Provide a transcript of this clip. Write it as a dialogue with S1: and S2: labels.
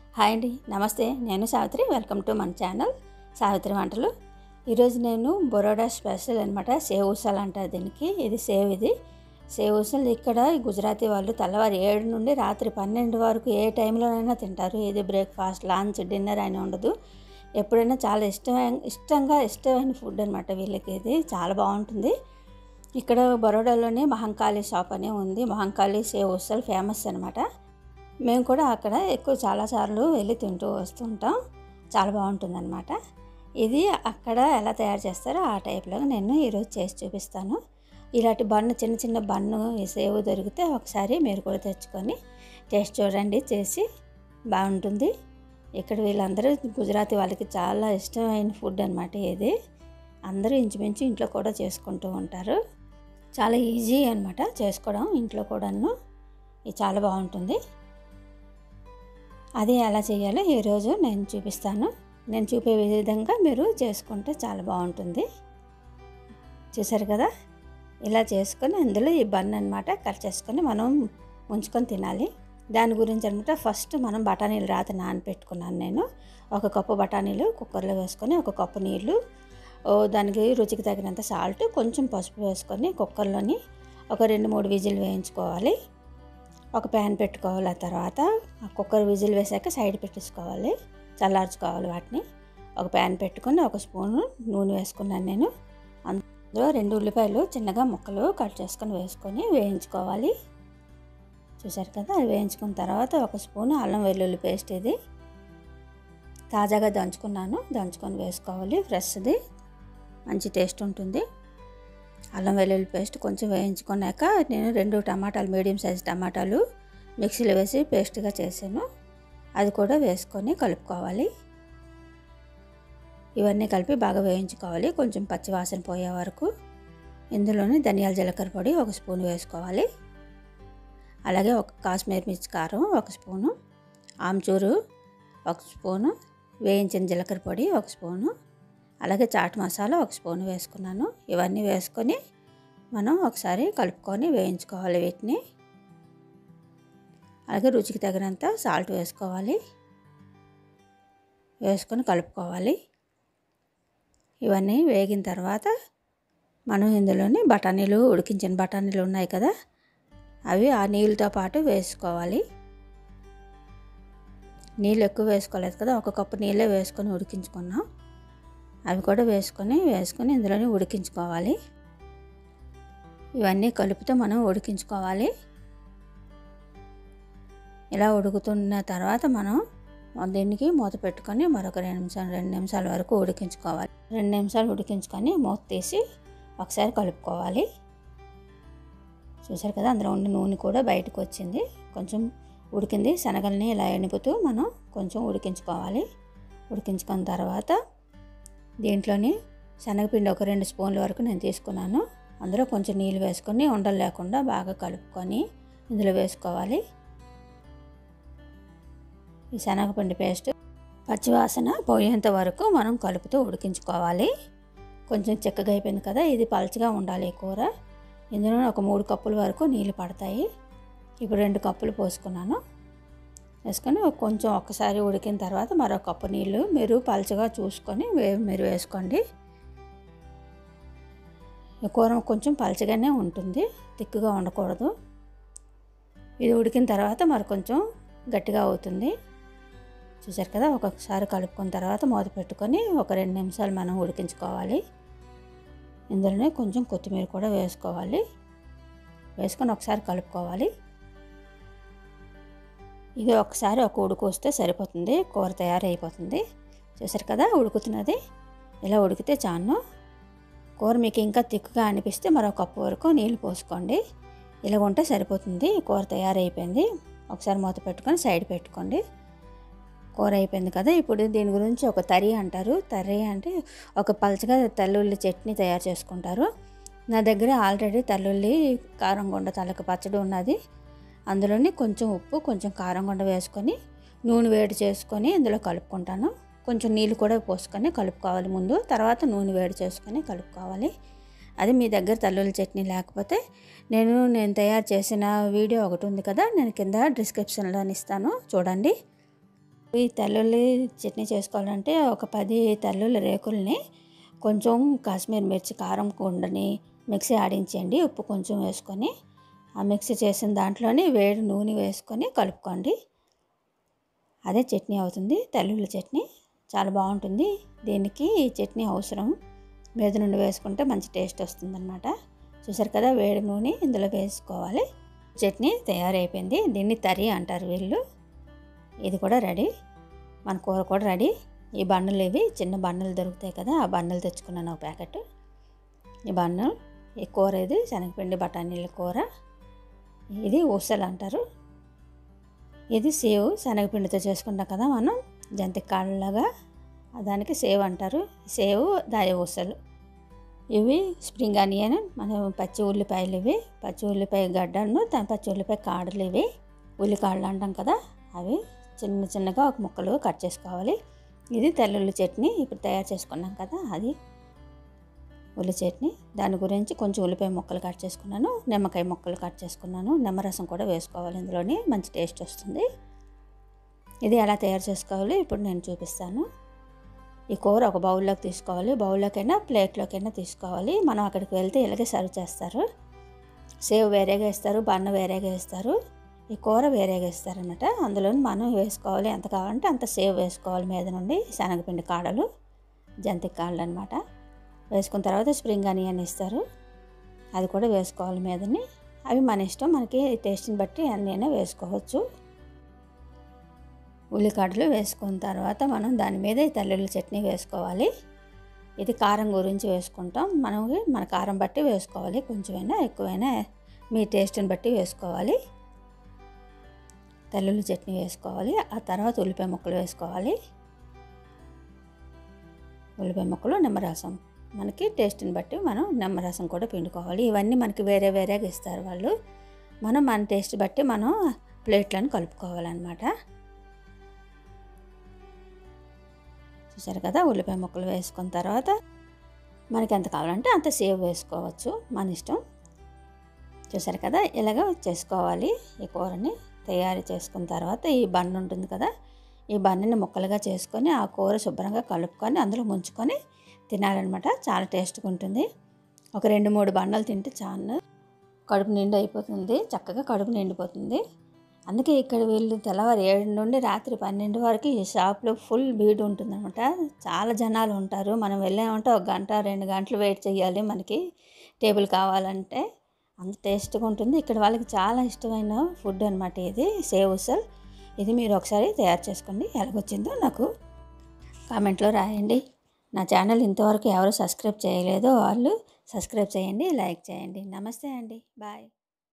S1: hi అండి నమస్తే నేను సావిత్రి వెల్కమ్ టు మన ఛానల్ సావిత్రి వంటలు ఈరోజు నేను బొరోడా స్పెషల్ అనమాట సేవ్ ఉసల్ అంటారు దీనికి ఇది సేవ్ ఇది సేవ్ ఉసల్ ఇక్కడ గుజరాతీ వాళ్ళు తెల్లవారు ఏడు నుండి రాత్రి పన్నెండు వరకు ఏ టైంలోనైనా తింటారు ఇది బ్రేక్ఫాస్ట్ లంచ్ డిన్నర్ అని ఉండదు ఎప్పుడైనా చాలా ఇష్టమైన ఇష్టంగా ఇష్టమైన ఫుడ్ అనమాట వీళ్ళకి ఇది చాలా బాగుంటుంది ఇక్కడ బరోడాలోనే మహంకాళి షాప్ అనే ఉంది మహంకాళి సేవ్ ఉసల్ ఫేమస్ అనమాట మేము కూడా అక్కడ ఎక్కువ చాలాసార్లు వెళ్ళి తింటూ వస్తుంటాం చాలా బాగుంటుందన్నమాట ఇది అక్కడ ఎలా తయారు చేస్తారో ఆ టైప్లో నేను ఈరోజు చేసి చూపిస్తాను ఇలాంటి బన్ను చిన్న చిన్న బన్ను ఈ సేవ్ దొరికితే ఒకసారి మీరు కూడా తెచ్చుకొని టేస్ట్ చూడండి చేసి బాగుంటుంది ఇక్కడ వీళ్ళందరూ గుజరాతీ వాళ్ళకి చాలా ఇష్టమైన ఫుడ్ అనమాట ఇది అందరూ ఇంచుమించు ఇంట్లో కూడా చేసుకుంటూ ఉంటారు చాలా ఈజీ అనమాట చేసుకోవడం ఇంట్లో కూడాను ఇది చాలా బాగుంటుంది అది ఎలా చేయాలో ఈరోజు నేను చూపిస్తాను నేను చూపే విధంగా మీరు చేసుకుంటే చాలా బాగుంటుంది చూసారు కదా ఇలా చేసుకొని అందులో ఈ బన్ అనమాట కట్ చేసుకొని మనం ఉంచుకొని తినాలి దాని గురించి అనమాట ఫస్ట్ మనం బఠానీలు రాత్రి నానపెట్టుకున్నాను నేను ఒక కప్పు బఠానీలు కుక్కర్లో వేసుకొని ఒక కప్పు నీళ్ళు దానికి రుచికి తగినంత సాల్ట్ కొంచెం పసుపు వేసుకొని కుక్కర్లోని ఒక రెండు మూడు విజిల్ వేయించుకోవాలి ఒక ప్యాన్ పెట్టుకోవాలి ఆ తర్వాత ఆ కుక్కర్ విజిల్ వేసాక సైడ్ పెట్టేసుకోవాలి చల్లార్చుకోవాలి వాటిని ఒక ప్యాన్ పెట్టుకొని ఒక స్పూను నూనె వేసుకున్నాను నేను అందులో రెండు ఉల్లిపాయలు చిన్నగా ముక్కలు కట్ చేసుకొని వేసుకొని వేయించుకోవాలి చూసారు కదా అది వేయించుకున్న తర్వాత ఒక స్పూను అల్లం వెల్లుల్లి పేస్ట్ ఇది తాజాగా దంచుకున్నాను దంచుకొని వేసుకోవాలి ఫ్రెష్ది మంచి టేస్ట్ ఉంటుంది అల్లం వెల్లుల్లి పేస్ట్ కొంచెం వేయించుకున్నాక నేను రెండు టమాటాలు మీడియం సైజ్ టమాటాలు మిక్సీలో వేసి పేస్ట్గా చేశాను అది కూడా వేసుకొని కలుపుకోవాలి ఇవన్నీ కలిపి బాగా వేయించుకోవాలి కొంచెం పచ్చివాసన పోయే వరకు ఇందులోనే ధనియాల జీలకర్ర పొడి ఒక స్పూన్ వేసుకోవాలి అలాగే ఒక కాశ్మీర్ మిర్చి కారం ఒక స్పూను ఆమ్చూరు ఒక స్పూను వేయించిన జీలకర్ర పొడి ఒక స్పూను అలాగే చాట్ మసాలా ఒక స్పూన్ వేసుకున్నాను ఇవన్నీ వేసుకొని మనం ఒకసారి కలుపుకొని వేయించుకోవాలి వీటిని అలాగే రుచికి తగినంత సాల్ట్ వేసుకోవాలి వేసుకొని కలుపుకోవాలి ఇవన్నీ వేగిన తర్వాత మనం ఇందులోని బఠానీలు ఉడికించిన బఠానీలు ఉన్నాయి కదా అవి ఆ నీళ్ళతో పాటు వేసుకోవాలి నీళ్ళు ఎక్కువ వేసుకోలేదు కదా ఒక కప్పు నీళ్ళే వేసుకొని ఉడికించుకున్నాం అవి కూడా వేసుకొని వేసుకొని ఇందులోనే ఉడికించుకోవాలి ఇవన్నీ కలుపుతూ మనం ఉడికించుకోవాలి ఇలా ఉడుకుతున్న తర్వాత మనం దీనికి మూత పెట్టుకొని మరొక రెండు నిమిషాలు రెండు నిమిషాల వరకు ఉడికించుకోవాలి రెండు నిమిషాలు ఉడికించుకొని మూత తీసి ఒకసారి కలుపుకోవాలి చూసారు కదా అందులో ఉండే నూనె కూడా బయటకు వచ్చింది కొంచెం ఉడికింది శనగల్ని ఇలా ఎనుపుతూ మనం కొంచెం ఉడికించుకోవాలి ఉడికించుకున్న తర్వాత దీంట్లోని శనగపిండి ఒక రెండు స్పూన్ల వరకు నేను తీసుకున్నాను అందులో కొంచెం నీళ్ళు వేసుకొని ఉండలు లేకుండా బాగా కలుపుకొని ఇందులో వేసుకోవాలి ఈ శనగపిండి పేస్ట్ పచ్చివాసన పోయేంత వరకు మనం కలుపుతూ ఉడికించుకోవాలి కొంచెం చిక్కగా అయిపోయింది కదా ఇది పలచగా ఉండాలి కూర ఇందులో ఒక మూడు కప్పుల వరకు నీళ్ళు పడతాయి ఇప్పుడు రెండు కప్పులు పోసుకున్నాను వేసుకొని కొంచెం ఒక్కసారి ఉడికిన తర్వాత మరో కప్పు నీళ్ళు మీరు పలచగా చూసుకొని మీరు వేసుకోండి కూర కొంచెం పలచగానే ఉంటుంది తిక్కుగా ఉండకూడదు ఇది ఉడికిన తర్వాత మరి కొంచెం గట్టిగా అవుతుంది చూసారు కదా ఒక్కొక్కసారి కలుపుకున్న తర్వాత మూత పెట్టుకొని ఒక రెండు నిమిషాలు మనం ఉడికించుకోవాలి ఇందులోనే కొంచెం కొత్తిమీర కూడా వేసుకోవాలి వేసుకొని ఒకసారి కలుపుకోవాలి ఇది ఒకసారి ఒక ఉడుకు వస్తే సరిపోతుంది కూర తయారైపోతుంది చూసారు కదా ఉడుకుతున్నది ఇలా ఉడికితే చాను కూర మీకు ఇంకా తిక్కుగా అనిపిస్తే మరో కప్పు వరకు నీళ్ళు పోసుకోండి ఇలా ఉంటే సరిపోతుంది కూర తయారైపోయింది ఒకసారి మూత పెట్టుకొని సైడ్ పెట్టుకోండి కూర అయిపోయింది కదా ఇప్పుడు దీని గురించి ఒక తరి అంటారు తరి అంటే ఒక పలచగా తల్లుల్లి చట్నీ తయారు చేసుకుంటారు నా దగ్గర ఆల్రెడీ తల్లుల్లి కారం గుండ తలక పచ్చడి ఉన్నది అందులోని కొంచెం ఉప్పు కొంచెం కారం గుండ వేసుకొని నూనె వేడి చేసుకొని ఇందులో కలుపుకుంటాను కొంచెం నీళ్ళు కూడా పోసుకొని కలుపుకోవాలి ముందు తర్వాత నూనె వేడి చేసుకొని కలుపుకోవాలి అది మీ దగ్గర తల్లుల చట్నీ లేకపోతే నేను నేను తయారు చేసిన వీడియో ఒకటి ఉంది కదా నేను కింద డిస్క్రిప్షన్లో ఇస్తాను చూడండి ఈ తెల్లుల్లి చట్నీ చేసుకోవాలంటే ఒక పది తెల్లుల్లి రేకుల్ని కొంచెం కాశ్మీర్ మిర్చి కారం కుండని మిక్సీ ఆడించండి ఉప్పు కొంచెం వేసుకొని ఆ మిక్సీ చేసిన దాంట్లోనే వేడి నూనె వేసుకొని కలుపుకోండి అదే చట్నీ అవుతుంది తెల్లుల్లి చట్నీ చాలా బాగుంటుంది దీనికి ఈ చట్నీ అవసరం మీద నుండి వేసుకుంటే మంచి టేస్ట్ వస్తుందన్నమాట చూసారు కదా వేడి నూనె ఇందులో వేసుకోవాలి చట్నీ తయారైపోయింది దీన్ని తరి అంటారు వీళ్ళు ఇది కూడా రెడీ మన కూర కూడా రెడీ ఈ బన్నులు ఇవి చిన్న బన్నులు దొరుకుతాయి కదా ఆ బన్నులు తెచ్చుకున్నాను ఒక ప్యాకెట్ ఈ బన్ను ఈ కూర ఇది శనగపిండి బఠానీల కూర ఇది ఊసలు అంటారు ఇది సేవ్ శనగపిండితో చేసుకుంటాం కదా మనం జంతి కాళ్ళలాగా దానికి సేవ్ అంటారు సేవ్ దాయ ఊసలు ఇవి స్ప్రింగ్ ఆనియన్ మనం పచ్చి ఉల్లిపాయలు ఇవి పచ్చి ఉల్లిపాయ గడ్డను త- పచ్చి ఉల్లిపాయ కాడలు ఇవి ఉల్లికాడలు అంటాం కదా అవి చిన్న చిన్నగా ఒక ముక్కలు కట్ చేసుకోవాలి ఇది తెల్లుల్లి చట్నీ ఇప్పుడు తయారు చేసుకున్నాం కదా అది ఉల్లి చట్నీ దాని గురించి కొంచెం ఉల్లిపాయ ముక్కలు కట్ చేసుకున్నాను నిమ్మకాయ ముక్కలు కట్ చేసుకున్నాను నిమ్మరసం కూడా వేసుకోవాలి ఇందులోని మంచి టేస్ట్ వస్తుంది ఇది ఎలా తయారు చేసుకోవాలి ఇప్పుడు నేను చూపిస్తాను ఈ కూర ఒక బౌల్లోకి తీసుకోవాలి బౌల్లోకైనా ప్లేట్లోకైనా తీసుకోవాలి మనం అక్కడికి వెళ్తే ఇలాగే సర్వ్ చేస్తారు సేవ్ వేరేగా ఇస్తారు బన్న వేరేగా ఇస్తారు ఈ కూర వేరేగా ఇస్తారన్నమాట అందులో మనం వేసుకోవాలి ఎంత కావాలంటే అంత సేవ్ వేసుకోవాలి మీద నుండి శనగపిండి కాడలు జంతిక కాడలు అనమాట వేసుకున్న తర్వాత స్ప్రింగ్ ఆనియన్ ఇస్తారు అది కూడా వేసుకోవాలి మీదని అవి మన ఇష్టం మనకి టేస్ట్ని బట్టి అన్నైనా వేసుకోవచ్చు ఉల్లికాడలు వేసుకున్న తర్వాత మనం దాని మీద ఈ తెల్లుల్లి చట్నీ వేసుకోవాలి ఇది కారం గురించి వేసుకుంటాం మనం మన కారం బట్టి వేసుకోవాలి కొంచెమైనా ఎక్కువైనా మీ టేస్ట్ని బట్టి వేసుకోవాలి తెల్లుల్లి చట్నీ వేసుకోవాలి ఆ తర్వాత ఉల్లిపాయ ముక్కలు వేసుకోవాలి ఉల్లిపాయ ముక్కలు నిమ్మరసం మనకి టేస్ట్ని బట్టి మనం నిమ్మరసం కూడా పిండుకోవాలి ఇవన్నీ మనకి వేరే వేరేగా ఇస్తారు వాళ్ళు మనం మన టేస్ట్ బట్టి మనం ప్లేట్లను కలుపుకోవాలన్నమాట చూసారు కదా ఉల్లిపాయ ముక్కలు వేసుకున్న తర్వాత మనకి ఎంత కావాలంటే అంత సేవ్ వేసుకోవచ్చు మన ఇష్టం చూసారు కదా ఇలాగ చేసుకోవాలి ఈ కూరని తయారు చేసుకున్న తర్వాత ఈ బన్ను ఉంటుంది కదా ఈ బన్నని ముక్కలుగా చేసుకొని ఆ కూర శుభ్రంగా కలుపుకొని అందులో ముంచుకొని తినాలన్నమాట చాలా టేస్ట్గా ఉంటుంది ఒక రెండు మూడు బండలు తింటే చాలు కడుపు నిండు అయిపోతుంది చక్కగా కడుపు నిండిపోతుంది అందుకే ఇక్కడ వీళ్ళు తెల్లవారు ఏడు నుండి రాత్రి పన్నెండు వరకు ఈ షాప్లో ఫుల్ భీడ్ ఉంటుందన్నమాట చాలా జనాలు ఉంటారు మనం వెళ్ళామంటే ఒక గంట రెండు గంటలు వెయిట్ చేయాలి మనకి టేబుల్ కావాలంటే అంత టేస్ట్గా ఉంటుంది ఇక్కడ వాళ్ళకి చాలా ఇష్టమైన ఫుడ్ అనమాట ఇది సేవ్ ఉసల్ ఇది మీరు ఒకసారి తయారు చేసుకోండి ఎలాగొచ్చిందో నాకు కామెంట్లో రాయండి నా ఛానల్ ఇంతవరకు ఎవరు సబ్స్క్రైబ్ చేయలేదో వాళ్ళు సబ్స్క్రైబ్ చేయండి లైక్ చేయండి నమస్తే అండి బాయ్